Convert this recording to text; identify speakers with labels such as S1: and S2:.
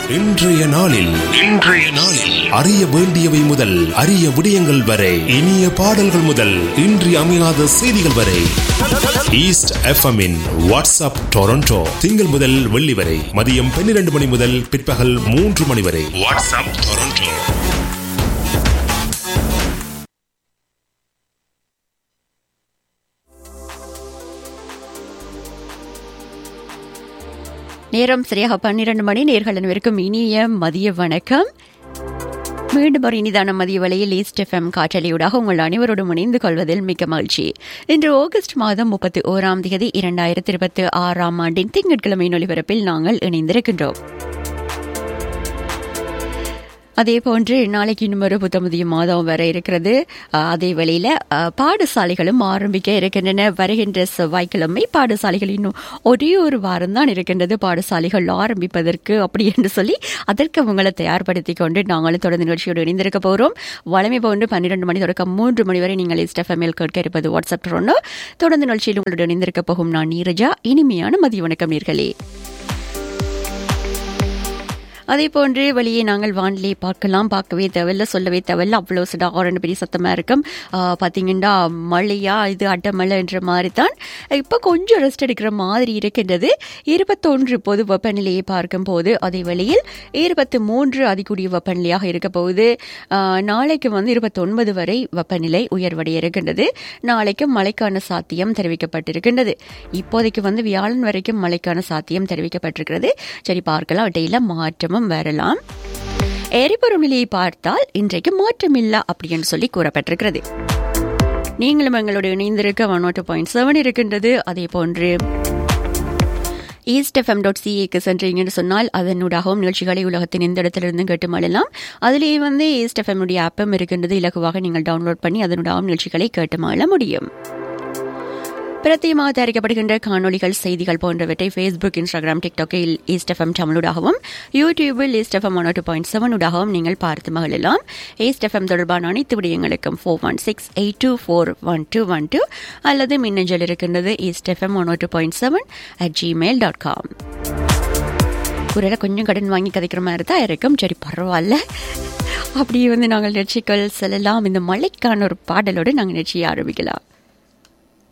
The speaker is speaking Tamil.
S1: இன்றைய நாளில் இன்றைய நாளில் அறிய வேண்டியவை முதல் அரிய விடயங்கள் வரை இனிய பாடல்கள் முதல் இன்றி அமையாத செய்திகள் வரை ஈஸ்ட் எஃப்எம்மின் வாட்ஸ்அப் டொரண்டோ திங்கள் முதல் வெள்ளி வரை மதியம் பன்னிரண்டு மணி முதல் பிற்பகல் மூன்று மணி வரை வாட்ஸ்அப் டொரண்டோ
S2: நேரம் சரியாக பன்னிரண்டு மணி நேர்கள் அனைவருக்கும் இனிய மதிய வணக்கம் மீண்டும் ஒரு இனிதான மதிய வேளையில் ஈஸ்ட் எஃப்எம் காற்றலையூடாக உங்கள் அனைவரோடும் இணைந்து கொள்வதில் மிக்க மகிழ்ச்சி இன்று ஆகஸ்ட் மாதம் முப்பத்தி ஓராம் தேதி இரண்டாயிரத்தி இருபத்தி ஆறாம் ஆண்டின் திங்கட்கிழமை ஒலிபரப்பில் நாங்கள் இணைந்திருக்கின்றோம் அதே போன்று நாளைக்கு இன்னும் ஒரு புத்தமுதிய மாதம் வர இருக்கிறது அஹ், அதே வேளையில அஹ், பாடசாலைகளும் ஆரம்பிக்க இருக்கின்றன வருகின்ற செவ்வாய்க்கிழமை பாடசாலைகள் இன்னும் ஒரே ஒரு வாரம் தான் இருக்கின்றது பாடசாலைகள் ஆரம்பிப்பதற்கு அப்படி என்று சொல்லி அதற்கு உங்களை தயார்படுத்திக் கொண்டு நாங்களும் தொடர்ந்து நிகழ்ச்சியோடு இணைந்திருக்க போகிறோம் வளமை போன்று பன்னிரண்டு மணி தொடக்கம் மூன்று மணி வரை நீங்கள் இஸ்டஃபமில் கேட்க இருப்பது வாட்ஸ்அப் ட்ரோனோ தொடர்ந்து நிகழ்ச்சியில் உங்களுடன் இணைந்திருக்க போகும் நான் நீரஜா இனிமையான மதிய வணக்கம் நேர்களே அதே போன்று வெளியே நாங்கள் வானிலை பார்க்கலாம் பார்க்கவே தேவையில்ல சொல்லவே தேவையில்ல அவ்வளோ சடா ரெண்டு பெரிய சத்தமாக இருக்கும் ஆஹ் பார்த்தீங்கன்னா மழையா இது அட்டமழை என்ற மாதிரி தான் இப்போ கொஞ்சம் ரெஸ்ட் எடுக்கிற மாதிரி இருக்கின்றது இருபத்தொன்று பொது வெப்பநிலையை பார்க்கும் போது அதே வேளையில் இருபத்தி மூன்று அதிகூடிய வெப்பநிலையாக இருக்க போகுது ஆஹ் நாளைக்கு வந்து இருபத்தொன்பது வரை வெப்பநிலை உயர்வடைய இருக்கின்றது நாளைக்கு மழைக்கான சாத்தியம் தெரிவிக்கப்பட்டிருக்கின்றது இப்போதைக்கு வந்து வியாழன் வரைக்கும் மழைக்கான சாத்தியம் தெரிவிக்கப்பட்டிருக்கிறது சரி பார்க்கலாம் இடையில மாற்றமும் வரலாம் எரிபொருள் நிலையை பார்த்தால் இன்றைக்கு மாற்றமில்லை அப்படின்னு சொல்லி கூறப்பட்டிருக்கிறது நீங்களும் எங்களோட இணைந்திருக்க ஒன் டூ பாயிண்ட் செவன் இருக்கின்றது அதே போன்று ஈஸ்ட் எஃப்எம் டாட் சிஏக்கு சென்றீங்கன்னு சொன்னால் அதனூடாகவும் நிகழ்ச்சிகளை உலகத்தின் எந்த இடத்திலிருந்து கேட்டு மாளலாம் அதிலேயே வந்து ஈஸ்ட் எஃப்எம்னுடைய ஆப்பும் இருக்கின்றது இலகுவாக நீங்கள் டவுன்லோட் பண்ணி அதனூடாகவும் நிகழ்ச்சிகளை கேட்டு மாள முடியும் பிரத்தியமாக தயாரிக்கப்படுகின்ற காணொளிகள் செய்திகள் போன்றவற்றை ஃபேஸ்புக் இன்ஸ்டாகிராம் டிக்டாக்கில் ஈஸ்ட் எஃப்எம் தமிழுடாகவும் யூடியூபில் East FM one two point seven உடாகவும் நீங்கள் பார்த்து மகிழலாம் ஈஸ்ட் எஃப்எம் தொடர்பான அனைத்து விடயங்களுக்கும் four one six eight two four one two one two அல்லது மின்னஞ்சல் இருக்கின்றது East FM one two point seven at Gmail dot com ஒருவேளை கொஞ்சம் கடன் வாங்கி கதைக்கிற மாதிரி தான் இருக்கும் சரி பரவாயில்ல அப்படியே வந்து நாங்கள் நிகழ்ச்சிகள் செல்லலாம் இந்த மழைக்கான ஒரு பாடலோடு நாங்கள் நிகழ்ச்சியை ஆரம்பிக்கலாம்